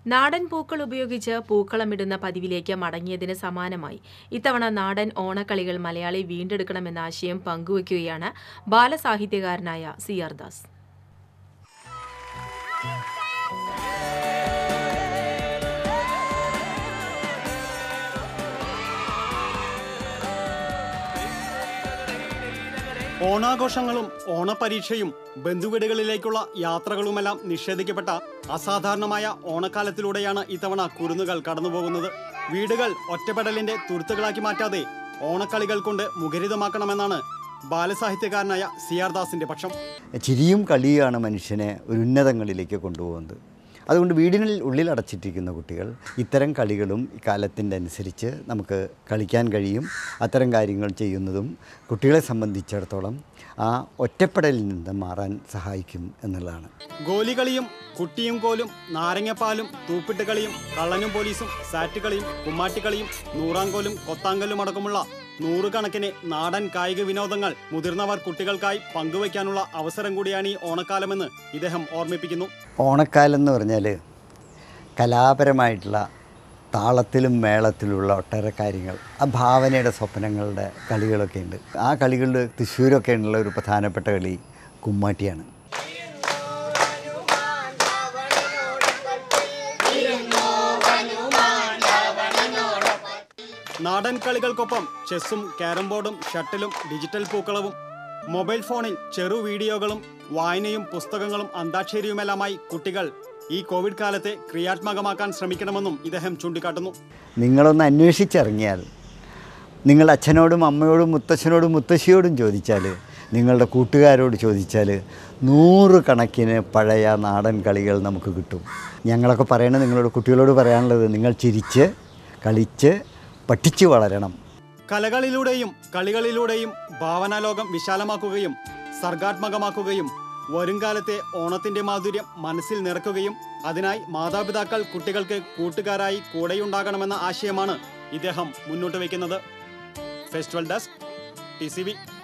നാടൻ പൂക്കൾ ഉപയോഗിച്ച് പൂക്കളമിടുന്ന പതിവിലേക്ക് മടങ്ങിയതിന് സമാനമായി ഇത്തവണ നാടൻ ഓണക്കളികൾ മലയാളി വീണ്ടെടുക്കണമെന്ന ആശയം പങ്കുവയ്ക്കുകയാണ് ബാലസാഹിത്യകാരനായ സി ആർ ദാസ് ഓണാഘോഷങ്ങളും ഓണപരീക്ഷയും ബന്ധുവീടുകളിലേക്കുള്ള യാത്രകളുമെല്ലാം നിഷേധിക്കപ്പെട്ട അസാധാരണമായ ഓണക്കാലത്തിലൂടെയാണ് ഇത്തവണ കുരുന്നുകൾ കടന്നുപോകുന്നത് വീടുകൾ ഒറ്റപ്പെടലിന്റെ തുരുത്തുകളാക്കി മാറ്റാതെ ഓണക്കളികൾ കൊണ്ട് മുഖരിതമാക്കണമെന്നാണ് ബാലസാഹിത്യകാരനായ സി ആർ ദാസിന്റെ പക്ഷം ചിരിയും കളിയുമാണ് മനുഷ്യനെ ഒരു ഉന്നതങ്ങളിലേക്ക് കൊണ്ടുപോകുന്നത് അതുകൊണ്ട് വീടിനുള്ളിൽ ഉള്ളിൽ അടച്ചിട്ടിരിക്കുന്ന കുട്ടികൾ ഇത്തരം കളികളും ഈ കാലത്തിൻ്റെ അനുസരിച്ച് നമുക്ക് കളിക്കാൻ കഴിയും അത്തരം കാര്യങ്ങൾ ചെയ്യുന്നതും കുട്ടികളെ സംബന്ധിച്ചിടത്തോളം ആ ഒറ്റപ്പെടലിൽ നിന്ന് മാറാൻ സഹായിക്കും എന്നുള്ളതാണ് ഗോലികളിയും കുട്ടിയും കോലും നാരങ്ങപ്പാലും തൂപ്പിട്ട് കളിയും കള്ളനും പോലീസും സാറ്റ് കളിയും കുമ്മാട്ടിക്കളിയും നൂറാങ്കോലും കൊത്താങ്കല്ലും അടക്കമുള്ള നൂറുകണക്കിന് നാടൻ കായിക വിനോദങ്ങൾ മുതിർന്നവർ കുട്ടികൾക്കായി പങ്കുവയ്ക്കാനുള്ള അവസരം കൂടിയാണ് ഈ ഓണക്കാലമെന്ന് ഇദ്ദേഹം ഓർമ്മിപ്പിക്കുന്നു ഓണക്കാലം എന്ന് പറഞ്ഞാൽ കലാപരമായിട്ടുള്ള താളത്തിലും മേളത്തിലുള്ള ഒട്ടേറെ കാര്യങ്ങൾ ആ ഭാവനയുടെ സ്വപ്നങ്ങളുടെ കളികളൊക്കെ ഉണ്ട് ആ കളികളിൽ തൃശ്ശൂരൊക്കെ ഉള്ള ഒരു പ്രധാനപ്പെട്ട കളി കുമ്മാട്ടിയാണ് നാടൻ കളികൾക്കൊപ്പം ചെസ്സും ക്യാരം ബോർഡും ഷട്ടിലും ഡിജിറ്റൽ പൂക്കളവും മൊബൈൽ ഫോണിൽ ചെറു വീഡിയോകളും വായനയും പുസ്തകങ്ങളും അന്താക്ഷരിയുമെല്ലാമായി കുട്ടികൾ ഈ കോവിഡ് കാലത്തെ ക്രിയാത്മകമാക്കാൻ ശ്രമിക്കണമെന്നും ഇദ്ദേഹം ചൂണ്ടിക്കാട്ടുന്നു നിങ്ങളൊന്ന് അന്വേഷിച്ചിറങ്ങിയാൽ നിങ്ങളുടെ അച്ഛനോടും അമ്മയോടും മുത്തച്ഛനോടും മുത്തശ്ശിയോടും ചോദിച്ചാൽ നിങ്ങളുടെ കൂട്ടുകാരോട് ചോദിച്ചാൽ നൂറുകണക്കിന് പഴയ നാടൻ കളികൾ നമുക്ക് കിട്ടും ഞങ്ങളൊക്കെ പറയണത് നിങ്ങളോട് കുട്ടികളോട് പറയാനുള്ളത് നിങ്ങൾ ചിരിച്ച് കളിച്ച് പഠിച്ച് വളരണം കലകളിലൂടെയും കളികളിലൂടെയും ഭാവനാലോകം വിശാലമാക്കുകയും സർഗാത്മകമാക്കുകയും വരുംകാലത്തെ ഓണത്തിന്റെ മാധുര്യം മനസ്സിൽ നിറക്കുകയും അതിനായി മാതാപിതാക്കൾ കുട്ടികൾക്ക് കൂട്ടുകാരായി കൂടെയുണ്ടാകണമെന്ന ആശയമാണ് ഇദ്ദേഹം മുന്നോട്ട് വയ്ക്കുന്നത് ഫെസ്റ്റിവൽ ഡെസ്ക് ടി